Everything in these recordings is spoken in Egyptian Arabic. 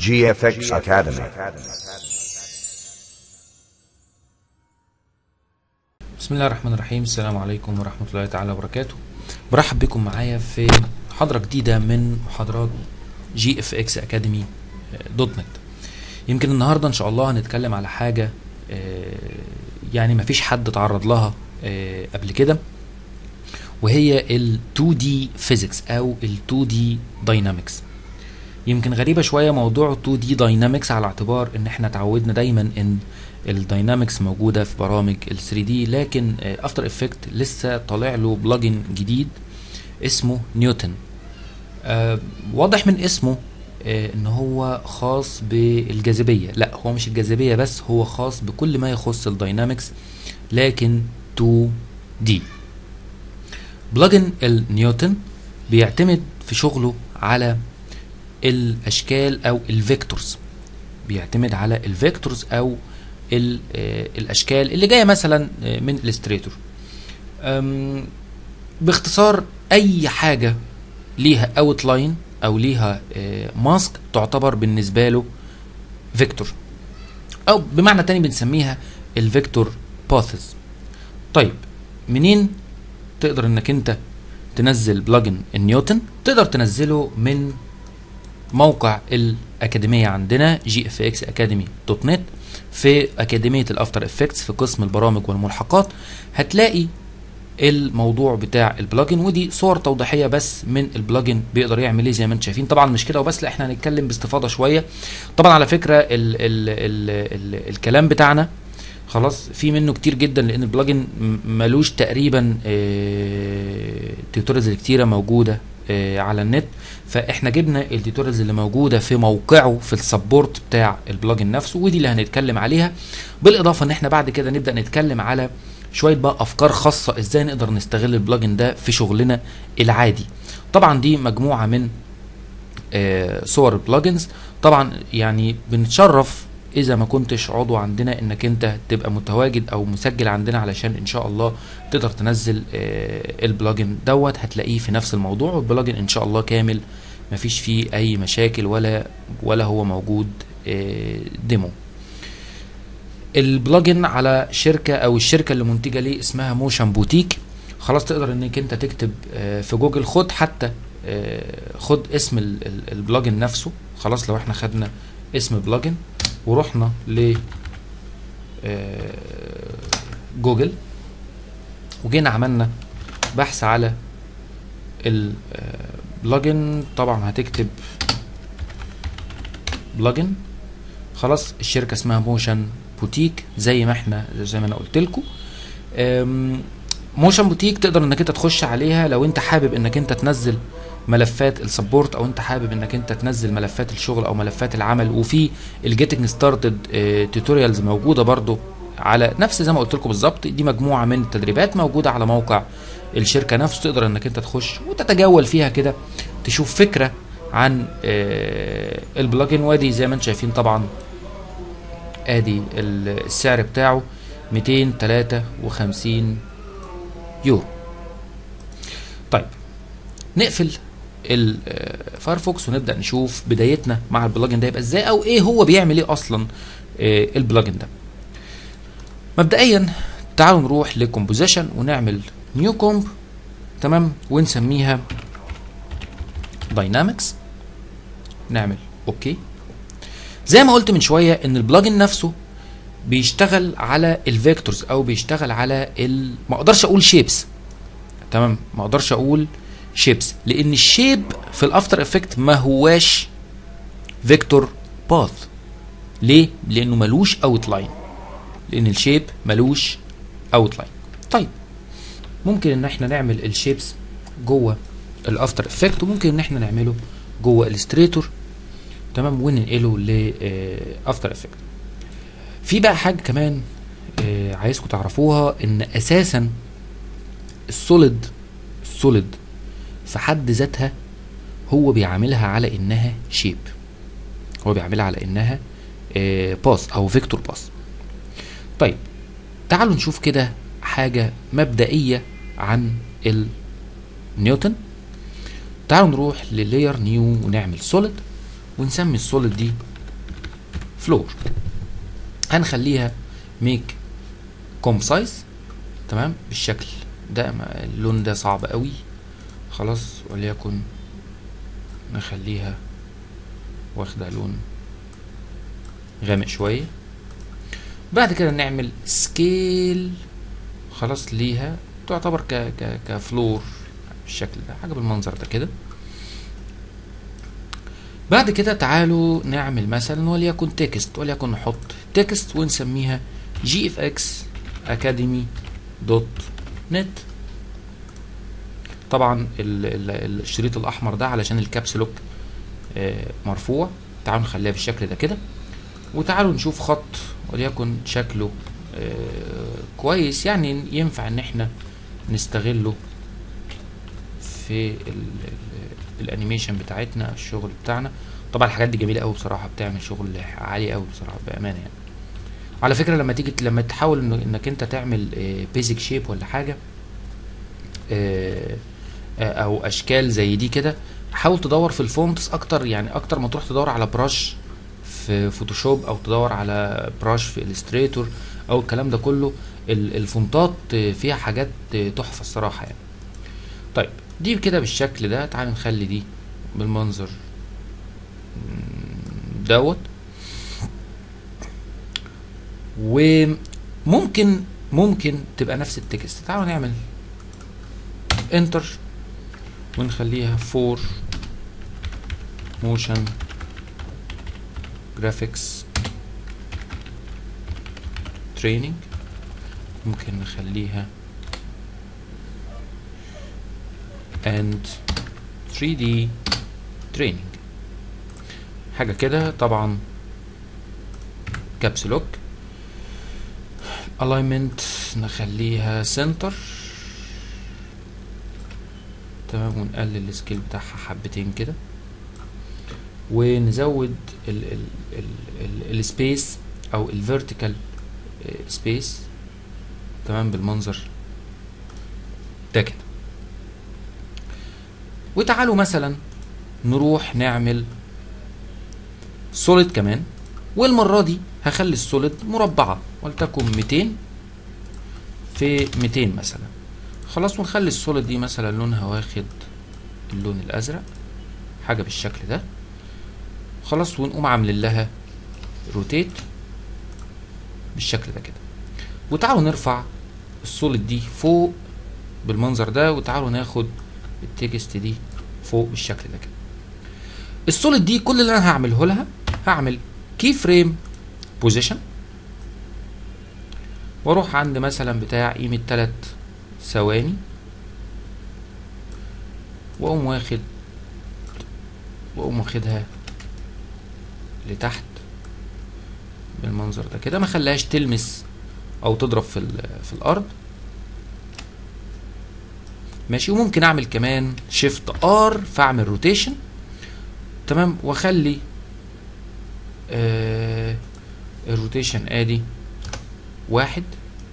GFX Academy. بسم الله الرحمن الرحيم السلام عليكم ورحمة الله تعالى وبركاته برحب بكم معايا في محاضرة جديدة من محاضرات جي اف اكس اكاديمي دوت نت يمكن النهاردة ان شاء الله هنتكلم على حاجة آه، يعني مفيش حد تعرض لها آه، قبل كده وهي ال 2D physics او ال 2D dynamics يمكن غريبة شوية موضوع 2D dynamics على اعتبار ان احنا اتعودنا دايما ان الداينامكس موجودة في برامج ال 3D لكن افتر افكت لسه طالع له بلجن جديد اسمه نيوتن آه، واضح من اسمه آه، ان هو خاص بالجاذبية لا هو مش الجاذبية بس هو خاص بكل ما يخص الداينامكس لكن 2D بلجن النيوتن بيعتمد في شغله على الاشكال او الفيكتورز بيعتمد على الفيكتورز او ال- آه، الاشكال اللي جايه مثلا آه، من الستريتور باختصار اي حاجه ليها اوت لاين او ليها ماسك تعتبر بالنسبه له فيكتور او بمعنى تاني بنسميها الفيكتور باثز طيب منين تقدر انك انت تنزل بلجن النيوتن تقدر تنزله من موقع الأكاديمية عندنا جي اف اكس اكاديمي دوت نت في أكاديمية الأفتر افكتس في قسم البرامج والملحقات هتلاقي الموضوع بتاع البلجن ودي صور توضيحيه بس من البلجن بيقدر يعمل ايه زي ما انتم شايفين طبعا مش كده وبس لا احنا هنتكلم باستفاضه شويه طبعا على فكره ال ال ال ال الكلام بتاعنا خلاص في منه كتير جدا لان البلجن م- ملوش تقريبا تيوتوريالز كتيره موجوده آه، على النت فاحنا جبنا التيوتوريالز اللي موجوده في موقعه في السبورت بتاع البلجن نفسه ودي اللي هنتكلم عليها بالاضافه ان احنا بعد كده نبدا نتكلم على شويه بقى افكار خاصه ازاي نقدر نستغل البلجن ده في شغلنا العادي طبعا دي مجموعه من آه، صور البلجنز طبعا يعني بنتشرف اذا ما كنتش عضو عندنا انك انت تبقى متواجد او مسجل عندنا علشان ان شاء الله تقدر تنزل آه، البلجن دوت هتلاقيه في نفس الموضوع والبلجن ان شاء الله كامل مفيش فيه اي مشاكل ولا ولا هو موجود آه، ديمو البلجن على شركه او الشركه اللي منتجه ليه اسمها موشن بوتيك خلاص تقدر انك انت تكتب آه، في جوجل خد حتى آه، خد اسم ال- ال- البلجن نفسه خلاص لو احنا خدنا اسم بلجن ورحنا ل آه، جوجل وجينا عملنا بحث على البلجن طبعا هتكتب بلجن خلاص الشركه اسمها موشن بوتيك زي ما احنا زي ما انا قلت لكم موشن بوتيك تقدر انك انت تخش عليها لو انت حابب انك انت تنزل ملفات السبورت او انت حابب انك انت تنزل ملفات الشغل او ملفات العمل وفي الجيتنج ستارتد توتوريالز موجوده برضو على نفس زي ما قلت لكم بالظبط دي مجموعه من التدريبات موجوده على موقع الشركه نفسه تقدر انك انت تخش وتتجول فيها كده تشوف فكره عن آه، البلجن وادي زي ما انتم شايفين طبعا ادي ال- السعر بتاعه 253 يورو طيب نقفل الفايرفوكس ونبدا نشوف بدايتنا مع البلجن ده يبقى ازاي او ايه هو بيعمل ايه اصلا آه، البلجن ده مبدئيا تعالوا نروح لكومبوزيشن ونعمل نيو كومب تمام ونسميها داينامكس نعمل اوكي زي ما قلت من شويه ان البلجن نفسه بيشتغل على الفيكتورز او بيشتغل على ال... ما اقدرش اقول شيبس تمام ما اقدرش اقول شيبس لان الشيب في الافتر افكت ما هواش فيكتور باث ليه لانه ملوش اوت لاين لان الشيب ملوش اوت لاين طيب ممكن ان احنا نعمل الشيبس جوه الافتر افكت وممكن ان احنا نعمله جوه الستريتور تمام وننقله لافتر افكت في بقى حاجه كمان آه، عايزكم تعرفوها ان اساسا السوليد السوليد في حد ذاتها هو بيعاملها على انها شيب هو بيعاملها على انها باس او فيكتور باس طيب تعالوا نشوف كده حاجة مبدئية عن النيوتن تعالوا نروح للاير نيو ونعمل سوليد ونسمي السوليد دي فلور هنخليها ميك كوم سايز تمام بالشكل ده ما- اللون ده صعب قوي خلاص وليكن نخليها واخده لون غامق شويه بعد كده نعمل سكيل خلاص ليها تعتبر ك ك كفلور بالشكل ده حاجه بالمنظر ده كده بعد كده تعالوا نعمل مثلا وليكن تكست وليكن نحط تكست ونسميها جي اف اكس اكاديمي دوت نت طبعا ال- ال- الشريط الاحمر ده علشان الكابس لوك آه، مرفوع تعالوا نخليها بالشكل ده كده وتعالوا نشوف خط وليكن شكله آه، كويس يعني ينفع ان احنا نستغله في ال ال الانيميشن بتاعتنا الشغل بتاعنا طبعا الحاجات دي جميله قوي بصراحه بتعمل شغل عالي قوي بصراحه بامانه يعني على فكره لما تيجي لما تحاول إنه- انك انت تعمل بيزك شيب ولا حاجه آه، آه، او اشكال زي دي كده حاول تدور في الفونتس اكتر يعني اكتر ما تروح تدور على براش في فوتوشوب او تدور على براش في الستريتور او الكلام ده كله ال- الفونتات آه، فيها حاجات آه، تحفه الصراحه يعني طيب دي كده بالشكل ده تعال نخلي دي بالمنظر مم، دوت وممكن ممكن تبقى نفس التكست تعالوا نعمل انتر ونخليها فور موشن جرافيكس تريننج ممكن نخليها and 3D training حاجة كده طبعا كابس لوك alignment نخليها center تمام ونقلل السكيل بتاعها حبتين كده ونزود ال ال ال ال السبيس او الفيرتيكال سبيس تمام بالمنظر ده كده وتعالوا مثلا نروح نعمل سوليد كمان والمرة دي هخلي السوليد مربعة ولتكن 200 في 200 مثلا خلاص ونخلي السوليد دي مثلا لونها واخد اللون الازرق حاجة بالشكل ده خلاص ونقوم عاملين لها روتيت بالشكل ده كده وتعالوا نرفع السوليد دي فوق بالمنظر ده وتعالوا ناخد التكست دي فوق بالشكل ده كده السوليد دي كل اللي انا هعمله لها هعمل كي فريم بوزيشن واروح عند مثلا بتاع قيمة تلات ثواني واقوم واخد واقوم واخدها لتحت بالمنظر ده كده ما خليهاش تلمس او تضرب في ال- في الارض ماشي وممكن اعمل كمان شيفت ار فاعمل روتيشن تمام واخلي آه الروتيشن ادي واحد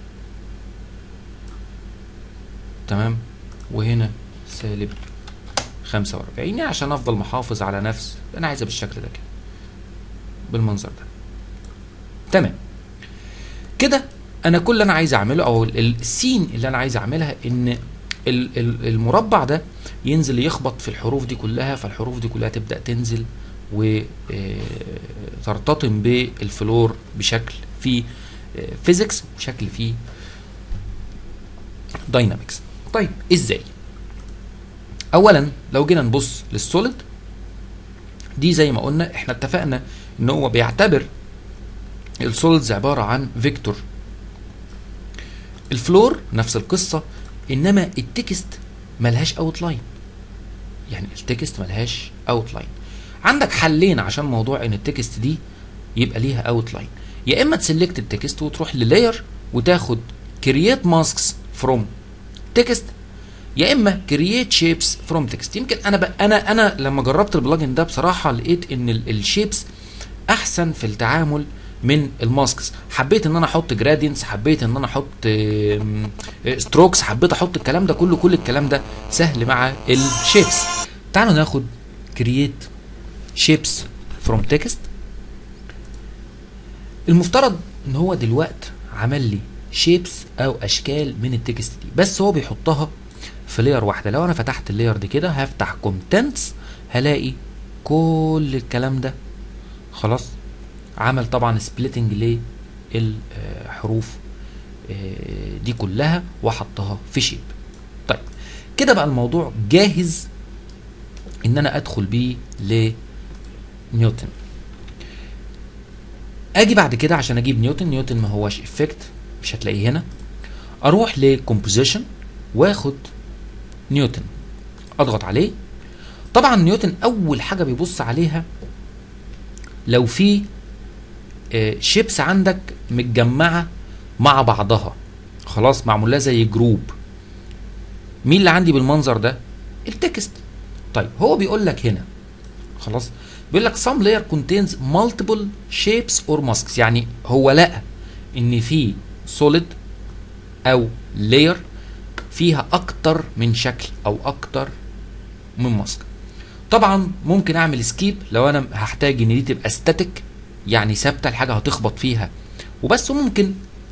تمام وهنا سالب خمسة وأربعين يعني عشان أفضل محافظ على نفس أنا عايزها بالشكل ده كده بالمنظر ده تمام كده أنا كل اللي أنا عايز أعمله أو ال- السين اللي أنا عايز أعملها إن ال- ال- المربع ده ينزل يخبط في الحروف دي كلها فالحروف دي كلها تبدأ تنزل وترتطم بالفلور بشكل فيه فيزيكس وشكل فيه داينامكس طيب ازاي اولا لو جينا نبص للسوليد دي زي ما قلنا احنا اتفقنا ان هو بيعتبر السوليدز عباره عن فيكتور الفلور نفس القصه انما التكست ملهاش اوت لاين يعني التكست ملهاش اوت لاين عندك حلين عشان موضوع ان التكست دي يبقى ليها اوت لاين يا اما تسلكت التكست وتروح للاير وتاخد كرييت ماسكس فروم تكست يا اما كرييت شيبس فروم تكست يمكن انا ب... انا انا لما جربت البلجن ده بصراحه لقيت ان الشيبس احسن في التعامل من الماسكس حبيت ان انا احط جرادينتس حبيت ان انا احط ستروكس حبيت احط الكلام ده كله كل الكلام ده سهل مع الشيبس تعالوا ناخد كرييت شيبس فروم تكست المفترض ان هو دلوقت عمل لي شيبس او اشكال من التكست دي بس هو بيحطها في لاير واحده لو انا فتحت اللاير دي كده هفتح كونتنتس هلاقي كل الكلام ده خلاص عمل طبعا سبليتنج للحروف دي كلها وحطها في شيب طيب كده بقى الموضوع جاهز ان انا ادخل بيه لنيوتن اجي بعد كده عشان اجيب نيوتن نيوتن ما هوش افكت مش هتلاقيه هنا اروح لكومبوزيشن واخد نيوتن اضغط عليه طبعا نيوتن اول حاجه بيبص عليها لو في شيبس عندك متجمعه مع بعضها خلاص معمول لها زي جروب مين اللي عندي بالمنظر ده التكست طيب هو بيقول لك هنا خلاص بيقول لك some layer contains multiple shapes or masks يعني هو لقى ان في solid او layer فيها اكتر من شكل او اكتر من ماسك طبعا ممكن اعمل سكيب لو انا هحتاج ان دي تبقى ستاتيك يعني ثابته الحاجه هتخبط فيها وبس وممكن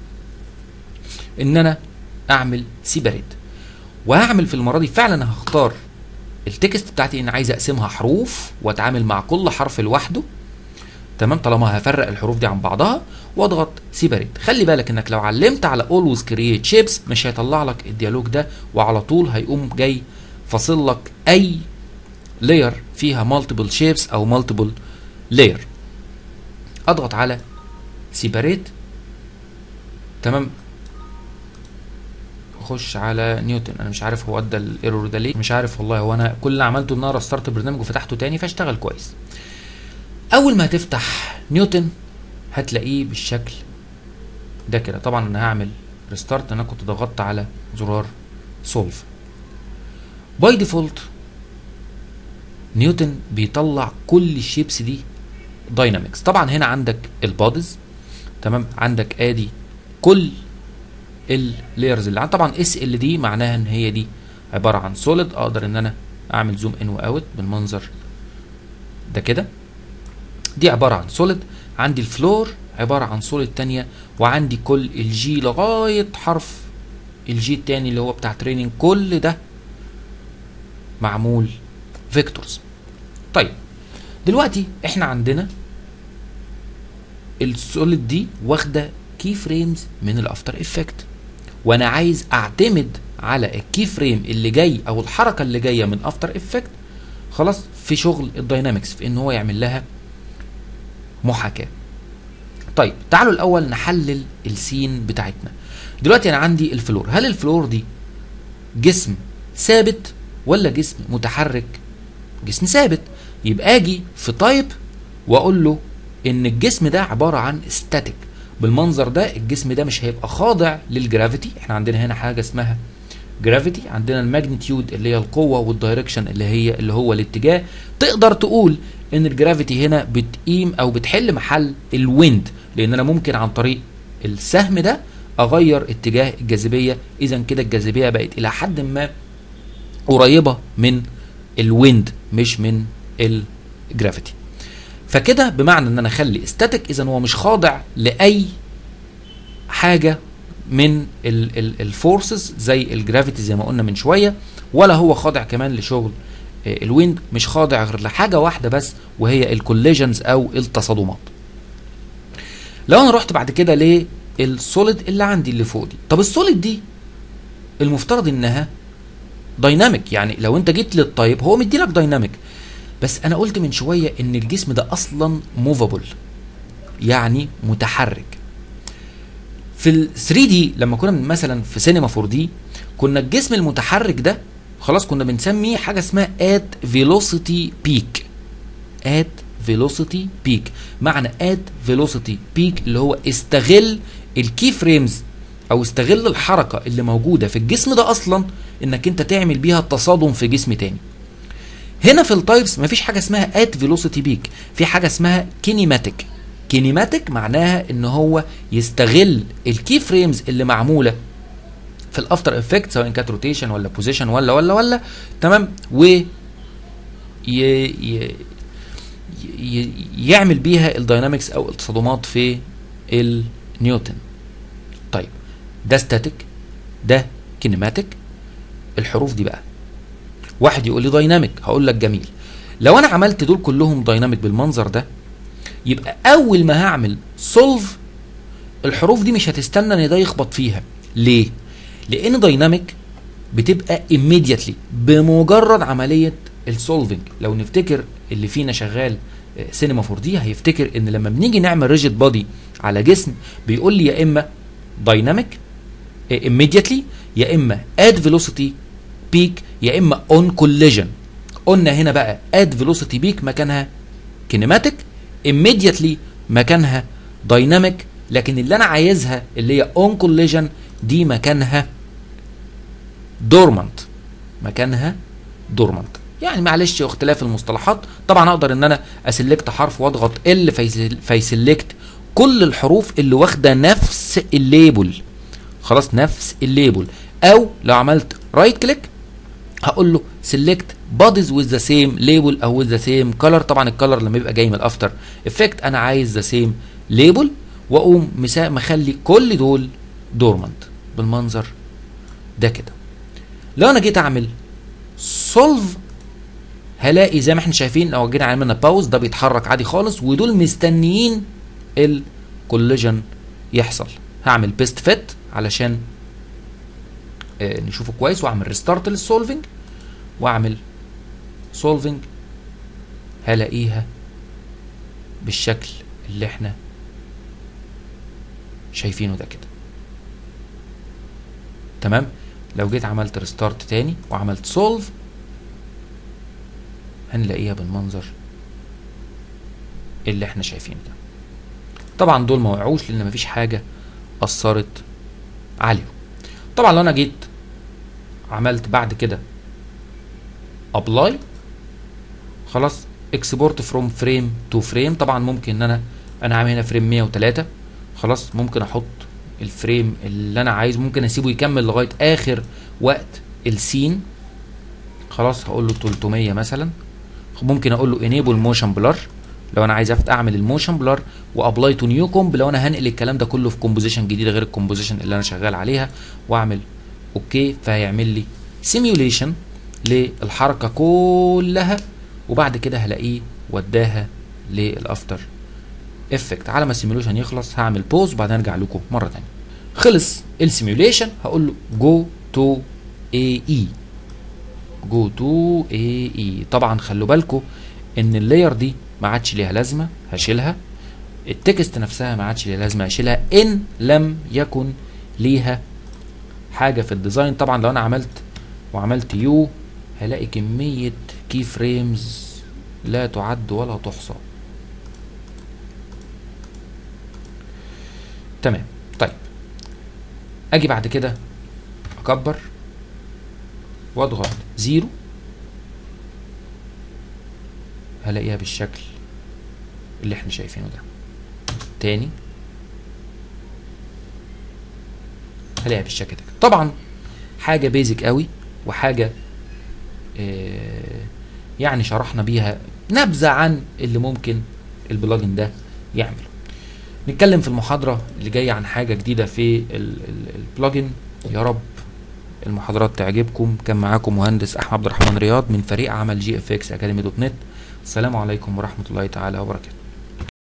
ان انا اعمل سيبريت وهعمل في المره دي فعلا هختار التكست بتاعتي ان عايز اقسمها حروف واتعامل مع كل حرف لوحده تمام طالما هفرق الحروف دي عن بعضها واضغط سيبريت خلي بالك انك لو علمت على اولويز كرييت شيبس مش هيطلع لك الديالوج ده وعلى طول هيقوم جاي فاصل لك اي لاير فيها مالتيبل شيبس او مالتيبل لاير اضغط على سيبريت تمام اخش على نيوتن انا مش عارف هو ادى الايرور ده ليه مش عارف والله هو انا كل اللي عملته ان انا رسترت البرنامج وفتحته تاني فاشتغل كويس اول ما هتفتح نيوتن هتلاقيه بالشكل ده كده طبعا انا هعمل ريستارت انا كنت ضغطت على زرار سولف باي ديفولت نيوتن بيطلع كل الشيبس دي داينامكس طبعا هنا عندك البادز تمام عندك ادي كل اللايرز اللي عندي طبعا اس ال دي معناها ان هي دي عباره عن سوليد اقدر ان انا اعمل زوم ان واوت بالمنظر ده كده دي عباره عن سوليد عندي الفلور عباره عن سوليد تانية وعندي كل الجي لغايه حرف الجي التاني اللي هو بتاع تريننج كل ده معمول فيكتورز طيب دلوقتي احنا عندنا السوليد دي واخده كي فريمز من الافتر افكت وانا عايز اعتمد على الكي فريم اللي جاي او الحركه اللي جايه من افتر افكت خلاص في شغل الداينامكس في ان هو يعمل لها محاكاه طيب تعالوا الاول نحلل السين بتاعتنا دلوقتي انا عندي الفلور هل الفلور دي جسم ثابت ولا جسم متحرك جسم ثابت يبقى اجي في تايب واقول له ان الجسم ده عباره عن ستاتيك بالمنظر ده الجسم ده مش هيبقى خاضع للجرافيتي احنا عندنا هنا حاجه اسمها جرافيتي عندنا الماجنتيود اللي هي القوه والدايركشن اللي هي اللي هو الاتجاه تقدر تقول ان الجرافيتي هنا بتقيم او بتحل محل الويند لان انا ممكن عن طريق السهم ده اغير اتجاه الجاذبيه اذا كده الجاذبيه بقت الى حد ما قريبه من الويند مش من الجرافيتي فكده بمعنى ان انا اخلي استاتيك اذا هو مش خاضع لاي حاجه من الفورسز زي الجرافيتي زي ما قلنا من شويه ولا هو خاضع كمان لشغل الويند مش خاضع غير لحاجه واحده بس وهي الكوليجنز او التصادمات لو انا رحت بعد كده للسوليد اللي عندي اللي فوق دي طب السوليد دي المفترض انها دايناميك يعني لو انت جيت للطيب هو مدي لك دايناميك بس انا قلت من شويه ان الجسم ده اصلا موفابل يعني متحرك في ال 3 دي لما كنا مثلا في سينما 4 دي كنا الجسم المتحرك ده خلاص كنا بنسميه حاجه اسمها ات فيلوسيتي بيك ات فيلوسيتي بيك معنى ات فيلوسيتي بيك اللي هو استغل الكي فريمز او استغل الحركه اللي موجوده في الجسم ده اصلا انك انت تعمل بيها تصادم في جسم تاني هنا في التايبس مفيش حاجه اسمها ات فيلوسيتي بيك في حاجه اسمها كينيماتيك كينيماتيك معناها ان هو يستغل الكي فريمز اللي معموله في الافتر افكت سواء كانت روتيشن ولا بوزيشن ولا ولا ولا تمام و ي... ي... ي... يعمل بيها الداينامكس او التصادمات في النيوتن طيب ده ستاتيك ده كينيماتيك الحروف دي بقى واحد يقول لي دايناميك هقول لك جميل لو انا عملت دول كلهم دايناميك بالمنظر ده يبقى اول ما هعمل سولف الحروف دي مش هتستنى ان ده يخبط فيها ليه لان دايناميك بتبقى immediately بمجرد عمليه السولفنج لو نفتكر اللي فينا شغال سينما 4 دي هيفتكر ان لما بنيجي نعمل ريجيد بادي على جسم بيقول لي يا اما دايناميك immediately يا اما اد فيلوسيتي بيك يا اما اون كوليجن قلنا هنا بقى اد فيلوسيتي بيك مكانها كينيماتيك immediately مكانها دايناميك لكن اللي انا عايزها اللي هي اون كوليجن دي مكانها دورمنت مكانها دورمنت يعني معلش اختلاف المصطلحات طبعا اقدر ان انا اسلكت حرف واضغط ال فيسلكت كل الحروف اللي واخده نفس الليبل خلاص نفس الليبل او لو عملت رايت كليك هقول له سيلكت بوديز وذ ذا سيم ليبل او وذ ذا سيم كلر طبعا الكلر لما يبقى جاي من الافتر افكت انا عايز ذا سيم ليبل واقوم مخلي كل دول دورمنت بالمنظر ده كده لو انا جيت اعمل سولف هلاقي زي ما احنا شايفين لو جينا عملنا باوز ده بيتحرك عادي خالص ودول مستنيين الكوليجن يحصل هعمل بيست فيت علشان آه نشوفه كويس واعمل ريستارت للسولفنج واعمل سولفنج هلاقيها بالشكل اللي احنا شايفينه ده كده تمام لو جيت عملت ريستارت تاني وعملت سولف هنلاقيها بالمنظر اللي احنا شايفينه ده طبعا دول ما وقعوش لان مفيش حاجه اثرت عليهم طبعا لو انا جيت عملت بعد كده ابلاي خلاص اكسبورت فروم فريم تو فريم طبعا ممكن ان انا انا عامل هنا فريم 103 خلاص ممكن احط الفريم اللي انا عايز ممكن اسيبه يكمل لغايه اخر وقت السين خلاص هقول له 300 مثلا ممكن اقول له انيبل موشن بلر لو انا عايز اعمل الموشن بلر وابلاي تو نيو كومب لو انا هنقل الكلام ده كله في كومبوزيشن جديده غير الكومبوزيشن اللي انا شغال عليها واعمل اوكي فهيعمل لي سيميوليشن للحركه كلها وبعد كده هلاقيه وداها للافتر افكت على ما السيميوليشن يخلص هعمل بوز وبعدين ارجع لكم مره ثانيه خلص السيميوليشن هقول له جو تو اي اي جو تو اي اي طبعا خلوا بالكم ان اللاير دي ما عادش ليها لازمه هشيلها التكست نفسها ما عادش ليها لازمه هشيلها ان لم يكن ليها حاجه في الديزاين طبعا لو انا عملت وعملت يو هلاقي كميه كي فريمز لا تعد ولا تحصى تمام طيب اجي بعد كده اكبر واضغط زيرو هلاقيها بالشكل اللي احنا شايفينه ده تاني هلاقيها بالشكل ده طبعا حاجه بيزك قوي وحاجه اه يعني شرحنا بيها نبذه عن اللي ممكن البلجن ده يعمله نتكلم في المحاضره اللي جايه عن حاجه جديده في البلجن يا رب المحاضرات تعجبكم كان معاكم مهندس احمد عبد الرحمن رياض من فريق عمل جي اف اكس اكاديمي دوت نت السلام عليكم ورحمه الله تعالى وبركاته